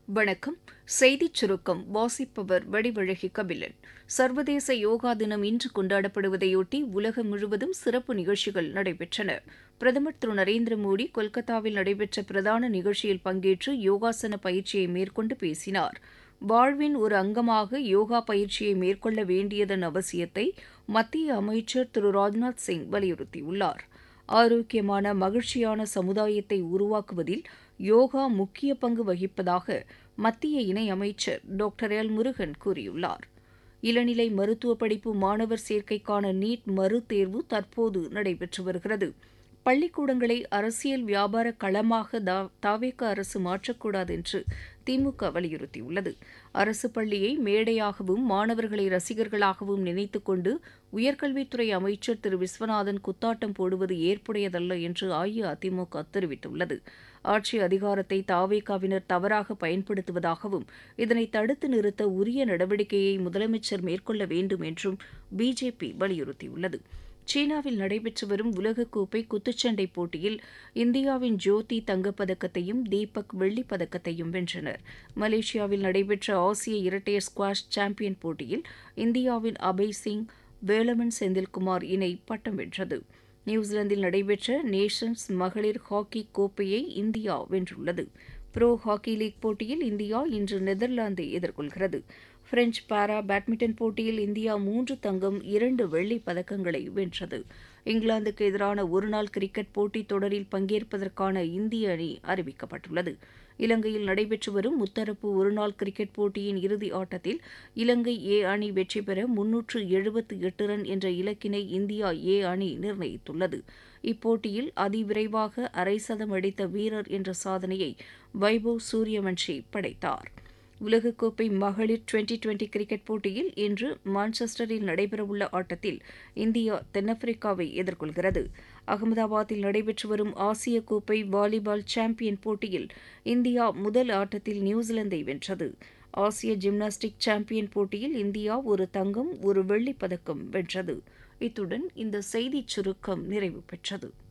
வணக்கம் செய்திச் சுருக்கம் வாசிப்பவர் வடிவழகி கபிலன் சர்வதேச யோகா தினம் இன்று கொண்டாடப்படுவதையொட்டி உலகம் முழுவதும் சிறப்பு நிகழ்ச்சிகள் நடைபெற்றன பிரதமர் திரு நரேந்திர மோடி கொல்கத்தாவில் நடைபெற்ற பிரதான நிகழ்ச்சியில் பங்கேற்று யோகாசன பயிற்சியை மேற்கொண்டு பேசினார் வாழ்வின் ஒரு அங்கமாக யோகா பயிற்சியை மேற்கொள்ள வேண்டியதன் அவசியத்தை மத்திய அமைச்சர் திரு ராஜ்நாத் சிங் வலியுறுத்தியுள்ளார் ஆரோக்கியமான மகிழ்ச்சியான சமுதாயத்தை உருவாக்குவதில் யோகா முக்கிய பங்கு வகிப்பதாக மத்திய இணையமைச்சர் டாக்டர் எல் முருகன் கூறியுள்ளார் இளநிலை மருத்துவ படிப்பு மாணவர் சேர்க்கைக்கான நீட் மறுதேர்வு தற்போது நடைபெற்று வருகிறது பள்ளிக்கூடங்களை அரசியல் வியாபார களமாக தாவேக அரசு மாற்றக்கூடாது என்று திமுக வலியுறுத்தியுள்ளது அரசு பள்ளியை மேடையாகவும் மாணவர்களை ரசிகர்களாகவும் நினைத்துக் கொண்டு உயர்கல்வித்துறை அமைச்சர் திரு விஸ்வநாதன் குத்தாட்டம் போடுவது ஏற்புடையதல்ல என்று அஇஅதிமுக தெரிவித்துள்ளது ஆட்சி அதிகாரத்தை தாவேகாவினர் தவறாக பயன்படுத்துவதாகவும் இதனை தடுத்து நிறுத்த உரிய நடவடிக்கையை முதலமைச்சர் மேற்கொள்ள வேண்டும் என்றும் பிஜேபி வலியுறுத்தியுள்ளது சீனாவில் நடைபெற்று வரும் உலகக்கோப்பை குத்துச்சண்டை போட்டியில் இந்தியாவின் ஜோதி தங்கப்பதக்கத்தையும் தீபக் வெள்ளிப் பதக்கத்தையும் வென்றனர் மலேசியாவில் நடைபெற்ற ஆசிய இரட்டையர் ஸ்குவாஷ் சாம்பியன் போட்டியில் இந்தியாவின் அபய் சிங் வேலமன் செந்தில்குமார் இணை பட்டம் வென்றது நியூசிலாந்தில் நடைபெற்ற நேஷன்ஸ் மகளிர் ஹாக்கி கோப்பையை இந்தியா வென்றுள்ளது புரோ ஹாக்கி லீக் போட்டியில் இந்தியா இன்று நெதர்லாந்தை எதிர்கொள்கிறது பிரெஞ்ச் பாரா பேட்மிண்டன் போட்டியில் இந்தியா மூன்று தங்கம் இரண்டு வெள்ளிப் பதக்கங்களை வென்றது இங்கிலாந்துக்கு எதிரான ஒருநாள் கிரிக்கெட் போட்டித் தொடரில் பங்கேற்பதற்கான இந்திய அணி அறிவிக்கப்பட்டுள்ளது இலங்கையில் நடைபெற்று வரும் முத்தரப்பு ஒருநாள் கிரிக்கெட் போட்டியின் இறுதி ஆட்டத்தில் இலங்கை ஏ அணி வெற்றி பெற முன்னூற்று எழுபத்து எட்டு ரன் என்ற இலக்கினை இந்தியா ஏ அணி நிர்ணயித்துள்ளது இப்போட்டியில் அதிவிரைவாக அரை சதம் அடித்த வீரர் என்ற சாதனையை வைபவ் சூரியவன்ஷி படைத்தார் உலகக்கோப்பை மகளிர் டுவெண்டி டுவெண்டி கிரிக்கெட் போட்டியில் இன்று மான்செஸ்டரில் நடைபெறவுள்ள ஆட்டத்தில் இந்தியா தென்னாப்பிரிக்காவை எதிர்கொள்கிறது அகமதாபாத்தில் நடைபெற்று வரும் ஆசிய கோப்பை வாலிபால் சாம்பியன் போட்டியில் இந்தியா முதல் ஆட்டத்தில் நியூசிலாந்தை வென்றது ஆசிய ஜிம்னாஸ்டிக் சாம்பியன் போட்டியில் இந்தியா ஒரு தங்கம் ஒரு வெள்ளிப் பதக்கம் வென்றது இத்துடன் இந்த செய்திச் சுருக்கம் நிறைவு பெற்றது